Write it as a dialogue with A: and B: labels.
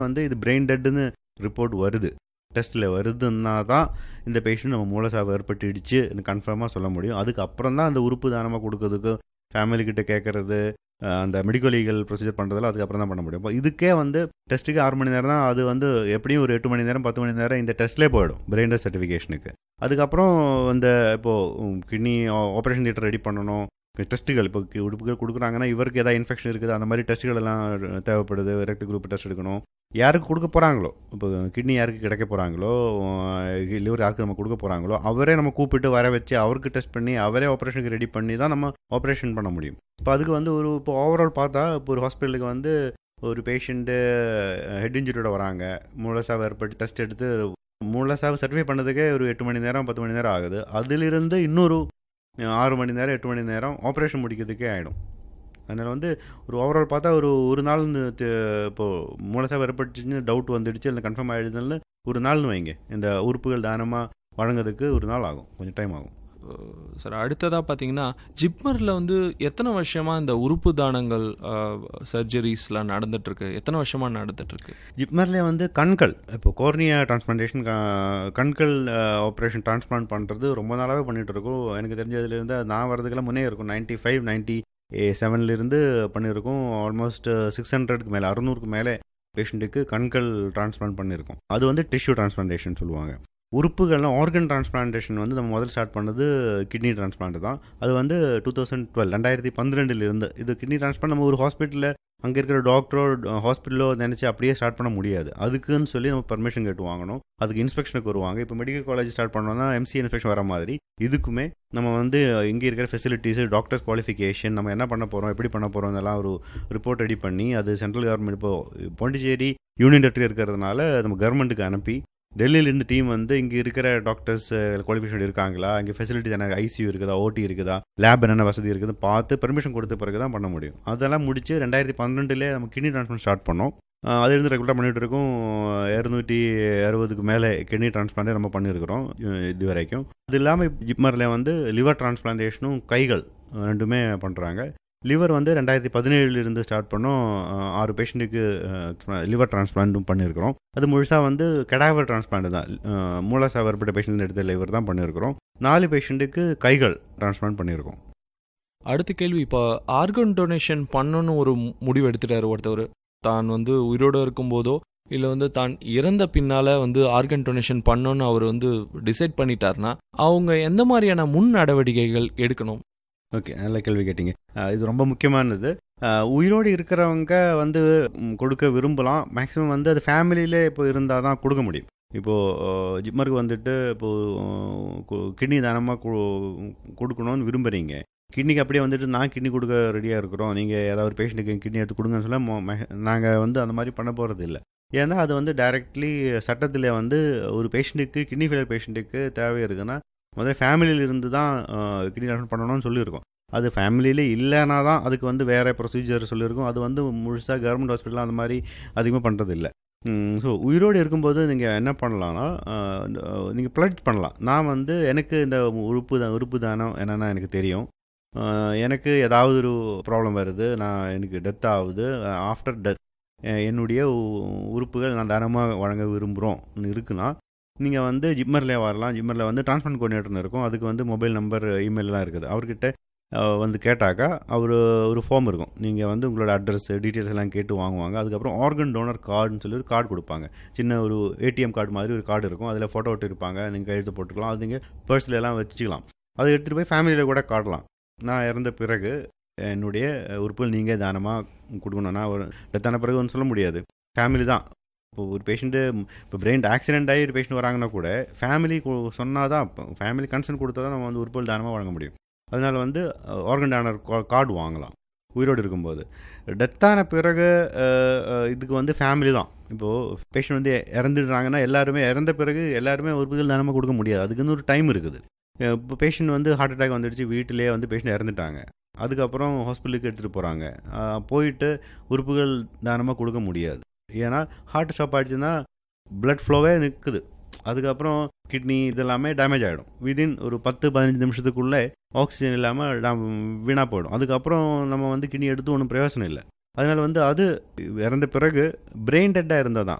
A: வந்து இது brain டெட்டுன்னு report வருது டெஸ்ட்டில் வருதுன்னா தான் இந்த பேஷண்ட் நம்ம மூலசாவை ஏற்பட்டுடுச்சு கன்ஃபார்மாக சொல்ல முடியும் அதுக்கப்புறம் தான் அந்த உறுப்பு தானமாக கொடுக்கறதுக்கு ஃபேமிலி கிட்ட கேட்கறது அந்த மெடிக்கல் லீகல் ப்ரொசீஜர் பண்ணுறதுல அதுக்கப்புறம் தான் பண்ண முடியும் இப்போ இதுக்கே வந்து டெஸ்ட்டுக்கு ஆறு மணி நேரம் தான் அது வந்து எப்படியும் ஒரு எட்டு மணி நேரம் பத்து மணி நேரம் இந்த டெஸ்ட்லேயே போயிடும் பிரெயின் டெஸ்ட் சர்டிஃபிகேஷனுக்கு அதுக்கப்புறம் இந்த இப்போது கிட்னி ஆப்ரேஷன் தியேட்டர் ரெடி பண்ணணும் டெஸ்ட்டுகள் இப்போ உடுப்புகள் கொடுக்குறாங்கன்னா இவருக்கு ஏதாவது இன்ஃபெக்ஷன் இருக்குது அந்த மாதிரி டெஸ்ட்டுகள் எல்லாம் தேவைப்படுது ரத்த குரூப் டெஸ்ட் எடுக்கணும் யாருக்கு கொடுக்க போகிறாங்களோ இப்போ கிட்னி யாருக்கு கிடைக்க போகிறாங்களோ லிவர் யாருக்கு நம்ம கொடுக்க போகிறாங்களோ அவரே நம்ம கூப்பிட்டு வர வச்சு அவருக்கு டெஸ்ட் பண்ணி அவரே ஆப்ரேஷனுக்கு ரெடி பண்ணி தான் நம்ம ஆப்ரேஷன் பண்ண முடியும் இப்போ அதுக்கு வந்து ஒரு இப்போ ஓவரால் பார்த்தா இப்போ ஒரு ஹாஸ்பிட்டலுக்கு வந்து ஒரு பேஷண்ட்டு ஹெட் இன்ஜுரியோட வராங்க மூலசாவை ஏற்பட்டு டெஸ்ட் எடுத்து மூலசாவை சர்வே பண்ணதுக்கே ஒரு எட்டு மணி நேரம் பத்து மணி நேரம் ஆகுது அதிலிருந்து இன்னொரு ஆறு மணி நேரம் எட்டு மணி நேரம் ஆப்ரேஷன் முடிக்கிறதுக்கே ஆகிடும் அதனால் வந்து ஒரு ஓவரால் பார்த்தா ஒரு ஒரு நாள் இப்போது மூலசாவை ஏற்பட்டுச்சுன்னு டவுட் வந்துடுச்சு இல்லை கன்ஃபார்ம் ஆகிடுதுன்னு ஒரு நாள்னு வைங்க இந்த உறுப்புகள் தானமாக வழங்குறதுக்கு ஒரு நாள் ஆகும் கொஞ்சம் டைம் ஆகும்
B: சார் அடுத்ததாக பார்த்தீங்கன்னா ஜிப்மரில் வந்து எத்தனை வருஷமாக இந்த உறுப்பு தானங்கள் சர்ஜரிஸ்லாம் நடந்துட்டுருக்கு எத்தனை வருஷமாக நடந்துட்டுருக்கு
A: ஜிப்மர்லேயே வந்து கண்கள் இப்போ கோர்னியா டிரான்ஸ்பிளான்டேஷன் கண்கள் ஆப்ரேஷன் டிரான்ஸ்பிளான்ட் பண்ணுறது ரொம்ப நாளாகவே பண்ணிகிட்டு இருக்கோம் எனக்கு தெரிஞ்சதுலேருந்து நான் வரதுக்கெல்லாம் முன்னே இருக்கும் நைன்ட்டி ஃபைவ் நைன்ட்டி செவன்லேருந்து பண்ணியிருக்கோம் ஆல்மோஸ்ட் சிக்ஸ் ஹண்ட்ரடுக்கு மேலே அறுநூறுக்கு மேலே பேஷண்ட்டுக்கு கண்கள் டிரான்ஸ்பிளான்ட் பண்ணியிருக்கோம் அது வந்து டிஷ்யூ டிரான்ஸ்பிளான்டேஷன் சொல்லுவாங்க உறுப்புகள்லாம் ஆர்கன் டிரான்ஸ்பிளான்டேஷன் வந்து நம்ம முதல்ல ஸ்டார்ட் பண்ணது கிட்னி டிரான்ஸ்பிளான்ட் தான் அது வந்து டூ தௌசண்ட் டுவெல் ரெண்டாயிரத்தி பன்னிரெண்டுலேருந்து இது கிட்னி டிரான்ஸ்பிளான்ட் நம்ம ஒரு ஹாஸ்பிட்டலில் அங்கே இருக்கிற டாக்டரோ ஹாஸ்பிட்டலோ நினச்சி அப்படியே ஸ்டார்ட் பண்ண முடியாது அதுக்குன்னு சொல்லி நம்ம பர்மிஷன் கேட்டு வாங்கணும் அதுக்கு இன்ஸ்பெக்ஷனுக்கு வருவாங்க இப்போ மெடிக்கல் காலேஜ் ஸ்டார்ட் பண்ணோம்னா எம்சி இன்ஸ்பெக்ஷன் வர மாதிரி இதுக்குமே நம்ம வந்து இங்கே இருக்கிற ஃபெசிலிட்டிஸ் டாக்டர்ஸ் குவாலிஃபிகேஷன் நம்ம என்ன பண்ண போகிறோம் எப்படி பண்ண போகிறோம் இதெல்லாம் ஒரு ரிப்போர்ட் ரெடி பண்ணி அது சென்ட்ரல் கவர்மெண்ட் இப்போ பாண்டிச்சேரி யூனியன் டெரிட்டரி இருக்கிறதுனால நம்ம கவர்மெண்ட்டுக்கு அனுப்பி டெல்லியிலேருந்து டீம் வந்து இங்கே இருக்கிற டாக்டர்ஸ் குவாலிஃபிகேஷன் இருக்காங்களா இங்கே ஃபெசிலிட்டிஸ் என்ன ஐசியூ இருக்குதா ஓடி இருக்குதா லேப் என்னென்ன வசதி இருக்குது பார்த்து பெர்மிஷன் கொடுத்த பிறகு தான் பண்ண முடியும் அதெல்லாம் முடிச்சு ரெண்டாயிரத்தி பன்னெண்டுலேயே நம்ம கிட்னி டிரான்ஸ்பிளான்ட் ஸ்டார்ட் பண்ணோம் அதிலிருந்து ரெகுலராக பண்ணிகிட்டு இருக்கோம் இரநூத்தி அறுபதுக்கு மேலே கிட்னி டிரான்ஸ்பிளான்டே நம்ம பண்ணியிருக்கிறோம் இது வரைக்கும் அது இல்லாமல் ஜிப்மரில் வந்து லிவர் டிரான்ஸ்பிளான்டேஷனும் கைகள் ரெண்டுமே பண்ணுறாங்க லிவர் வந்து ரெண்டாயிரத்தி பதினேழுலேருந்து ஸ்டார்ட் பண்ணோம் ஆறு பேஷண்ட்டுக்கு லிவர் டிரான்ஸ்பிளான்ட்டும் பண்ணியிருக்கிறோம் அது முழுசாக வந்து கெடாவர் டிரான்ஸ்பிளான்ட் தான் மூலசாக ஏற்பட்ட பேஷண்ட் எடுத்த லிவர் தான் பண்ணியிருக்கிறோம் நாலு பேஷண்ட்டுக்கு கைகள் டிரான்ஸ்பிளான்ட் பண்ணியிருக்கோம்
B: அடுத்த கேள்வி இப்போ ஆர்கன் டொனேஷன் பண்ணணும்னு ஒரு முடிவு எடுத்துட்டாரு ஒருத்தவர் தான் வந்து உயிரோடு இருக்கும்போதோ இல்லை வந்து தான் இறந்த பின்னால் வந்து ஆர்கன் டொனேஷன் பண்ணணும்னு அவர் வந்து டிசைட் பண்ணிட்டார்னா அவங்க எந்த மாதிரியான முன் நடவடிக்கைகள் எடுக்கணும்
A: ஓகே நல்ல கேள்வி கேட்டிங்க இது ரொம்ப முக்கியமானது உயிரோடு இருக்கிறவங்க வந்து கொடுக்க விரும்பலாம் மேக்ஸிமம் வந்து அது ஃபேமிலியிலே இப்போ இருந்தால் தான் கொடுக்க முடியும் இப்போது ஜிம்மருக்கு வந்துட்டு இப்போது கிட்னி தானமாக கொடுக்கணும்னு விரும்புகிறீங்க கிட்னிக்கு அப்படியே வந்துட்டு நான் கிட்னி கொடுக்க ரெடியாக இருக்கிறோம் நீங்கள் ஏதாவது ஒரு பேஷண்ட்டுக்கு கிட்னி எடுத்து கொடுங்கன்னு சொல்ல நாங்கள் வந்து அந்த மாதிரி பண்ண போகிறது இல்லை ஏன்னா அது வந்து டைரக்ட்லி சட்டத்தில் வந்து ஒரு பேஷண்ட்டுக்கு கிட்னி ஃபெயிலியர் பேஷண்ட்டுக்கு தேவை இருக்குன்னா முதல்ல ஃபேமிலியில் இருந்து தான் கிட்னி ட்ரான்ஸ்ஃபர் பண்ணணும்னு சொல்லியிருக்கோம் அது ஃபேமிலியிலே இல்லைனா தான் அதுக்கு வந்து வேறு ப்ரொசீஜர் சொல்லியிருக்கோம் அது வந்து முழுசாக கவர்மெண்ட் ஹாஸ்பிட்டல் அந்த மாதிரி அதிகமாக பண்ணுறது இல்லை ஸோ உயிரோடு இருக்கும்போது நீங்கள் என்ன பண்ணலான்னா நீங்கள் ப்ளட் பண்ணலாம் நான் வந்து எனக்கு இந்த உறுப்பு தான் உறுப்பு தானம் என்னென்னா எனக்கு தெரியும் எனக்கு ஏதாவது ஒரு ப்ராப்ளம் வருது நான் எனக்கு டெத் ஆகுது ஆஃப்டர் டெத் என்னுடைய உறுப்புகள் நான் தானமாக வழங்க விரும்புகிறோம் இருக்குன்னா நீங்கள் வந்து ஜிம்மரில் வரலாம் ஜிம்மரில் வந்து டிரான்ஸ்பரண்ட் கோஆர்டினேட்டர்னு இருக்கும் அதுக்கு வந்து மொபைல் நம்பர் இமெயிலெலாம் இருக்குது அவர்கிட்ட வந்து கேட்டாக்கா அவர் ஒரு ஃபார்ம் இருக்கும் நீங்கள் வந்து உங்களோட அட்ரஸ் டீட்டெயில்ஸ் எல்லாம் கேட்டு வாங்குவாங்க அதுக்கப்புறம் ஆர்கன் டோனர் கார்டுன்னு சொல்லி ஒரு கார்டு கொடுப்பாங்க சின்ன ஒரு ஏடிஎம் கார்டு மாதிரி ஒரு கார்டு இருக்கும் அதில் ஃபோட்டோ விட்டு இருப்பாங்க நீங்கள் கையெழுத்து போட்டுக்கலாம் அது நீங்கள் பர்ஸில் எல்லாம் வச்சுக்கலாம் அதை எடுத்துகிட்டு போய் ஃபேமிலியில் கூட காட்டலாம் நான் இறந்த பிறகு என்னுடைய உறுப்புகள் நீங்கள் தானமாக கொடுக்கணும்னா ஒரு டெத்தான பிறகு ஒன்று சொல்ல முடியாது ஃபேமிலி தான் இப்போ ஒரு பேஷண்ட்டு இப்போ பிரெயின் ஆக்சிடென்ட் ஆகி ஒரு பேஷண்ட் வராங்கன்னா கூட ஃபேமிலி சொன்னால் தான் ஃபேமிலி கன்சர்ன் கொடுத்தா தான் நம்ம வந்து உறுப்புகள் தானமாக வழங்க முடியும் அதனால் வந்து ஆர்கன் டேனர் கார்டு வாங்கலாம் உயிரோடு இருக்கும்போது டெத்தான பிறகு இதுக்கு வந்து ஃபேமிலி தான் இப்போது பேஷண்ட் வந்து இறந்துடுறாங்கன்னா எல்லாருமே இறந்த பிறகு எல்லாருமே உறுப்புகள் தானமாக கொடுக்க முடியாது அதுக்குன்னு ஒரு டைம் இருக்குது இப்போ பேஷண்ட் வந்து ஹார்ட் அட்டாக் வந்துடுச்சு வீட்டிலேயே வந்து பேஷண்ட் இறந்துட்டாங்க அதுக்கப்புறம் ஹாஸ்பிட்டலுக்கு எடுத்துகிட்டு போகிறாங்க போயிட்டு உறுப்புகள் தானமாக கொடுக்க முடியாது ஏன்னா ஹார்ட் ஸ்டாப் ஆகிடுச்சுன்னா பிளட் ஃப்ளோவே நிற்குது அதுக்கப்புறம் கிட்னி இதெல்லாமே டேமேஜ் ஆகிடும் விதின் ஒரு பத்து பதினஞ்சு நிமிஷத்துக்குள்ளே ஆக்சிஜன் இல்லாமல் வீணாக போயிடும் அதுக்கப்புறம் நம்ம வந்து கிட்னி எடுத்து ஒன்றும் பிரயோசனம் இல்லை அதனால வந்து அது இறந்த பிறகு பிரெயின் டெட்டாக இருந்தால் தான்